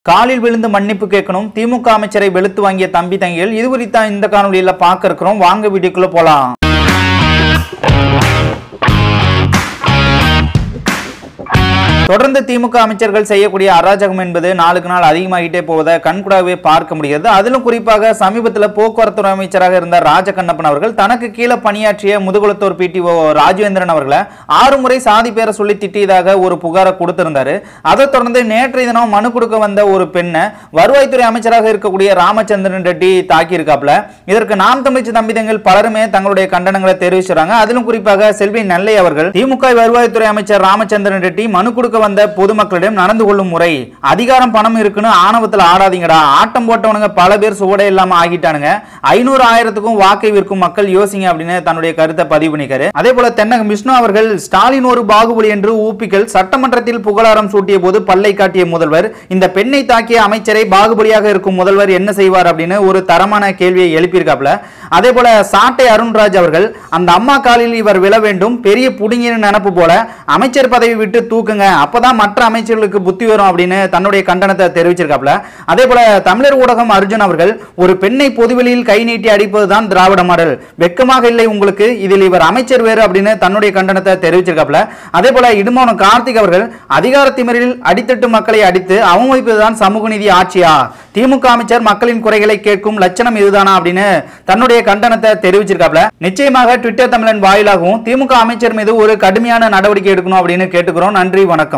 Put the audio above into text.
காலில் விழுந்து மன்னிப்பு கேட்கணும் திமுக அமைச்சரை வெளுத்து வாங்கிய தம்பி தங்கிகள் இது குறித்த இந்த காணொலியில பார்க்க இருக்கிறோம் வாங்க வீடியோக்குள்ள போலாம் தொடர்ந்து திமுக அமைச்சர்கள் செய்யக்கூடிய அராஜகம் என்பது நாளுக்கு நாள் அதிகமாகிட்டே போவதை கண்கூடாகவே பார்க்க முடிகிறது அதிலும் குறிப்பாக சமீபத்தில் போக்குவரத்து அமைச்சராக இருந்த ராஜகண்ணப்பன் அவர்கள் தனக்கு கீழே பணியாற்றிய முதுகுளத்தூர் பிடிஓ ராஜவேந்திரன் அவர்களை ஆறு முறை சாதி பேரை சொல்லி திட்டியதாக ஒரு புகாரை கொடுத்திருந்தாரு அதை தொடர்ந்து நேற்றைய தினம் மனு கொடுக்க வந்த ஒரு பெண்ணை வருவாய்த்துறை அமைச்சராக இருக்கக்கூடிய ராமச்சந்திரன் ரெட்டி தாக்கியிருக்காப்ல இதற்கு நாம் தமிழ்ச்சி தம்பிதங்கள் பலருமே தங்களுடைய கண்டனங்களை தெரிவிச்சுறாங்க அதிலும் குறிப்பாக செல்வி நெல்லை அவர்கள் திமுக வருவாய்த்துறை அமைச்சர் ராமச்சந்திரன் ரெட்டி மனு கொடுக்க வந்த பொதுமக்களிடம் நடந்து கொள்ளும் முறை அதிகாரம் பணம் இருக்குன்னு ஆணவத்துல ஆடாதீங்கடா ஆட்டம் போட்டவனுங்க பல பேர் சுவடே இல்லாம ஆகிட்டானுங்க ஐநூறு ஆயிரத்துக்கும் வாக்கை விற்கும் மக்கள் யோசிங்க அப்படின்னு தன்னுடைய கருத்தை பதிவு பண்ணிக்காரு அதே போல தென்னகம் விஷ்ணு அவர்கள் ஸ்டாலின் ஒரு பாகுபலி என்று ஊப்பிகள் சட்டமன்றத்தில் புகழாரம் சூட்டிய போது பல்லை காட்டிய முதல்வர் இந்த பெண்ணை தாக்கிய அமைச்சரை பாகுபலியாக இருக்கும் முதல்வர் என்ன செய்வார் அப்படின்னு ஒரு தரமான கேள்வியை எழுப்பியிருக்காப்ல அதே போல சாட்டை அருண்ராஜ் அவர்கள் அந்த அம்மா காலில் இவர் விழ வேண்டும் பெரிய புடுங்கின நினப்பு போல அமைச்சர் பதவி விட்டு தூக்குங்க அப்பதான் மற்ற அமைச்சர்களுக்கு புத்தி வரும் அப்படின்னு தன்னுடைய கண்டனத்தை தெரிவிச்சிருக்காப்ல அதே போல தமிழர் ஊடகம் அர்ஜுன் அவர்கள் ஒரு பெண்ணை பொதுவெளியில் கை நீட்டி அடிப்பதுதான் திராவிட மாடல் வெக்கமாக இல்லை உங்களுக்கு இதில் இவர் அமைச்சர் வேறு அப்படின்னு தன்னுடைய கண்டனத்தை தெரிவிச்சிருக்காப்ல அதே போல இடுமோன கார்த்திக் அவர்கள் அதிகார திமிரில் அடித்தட்டு மக்களை அடித்து அவமதிப்பதுதான் சமூக நீதி ஆட்சியா திமுக அமைச்சர் மக்களின் குறைகளை கேட்கும் லட்சணம் இதுதானா அப்படின்னு தன்னுடைய கண்டனத்தை தெரிவிச்சிருக்காப்ல நிச்சயமாக ட்விட்டர் தமிழன் வாயிலாகவும் திமுக அமைச்சர் மீது ஒரு கடுமையான நடவடிக்கை எடுக்கணும் அப்படின்னு கேட்டுக்கிறோம் நன்றி வணக்கம்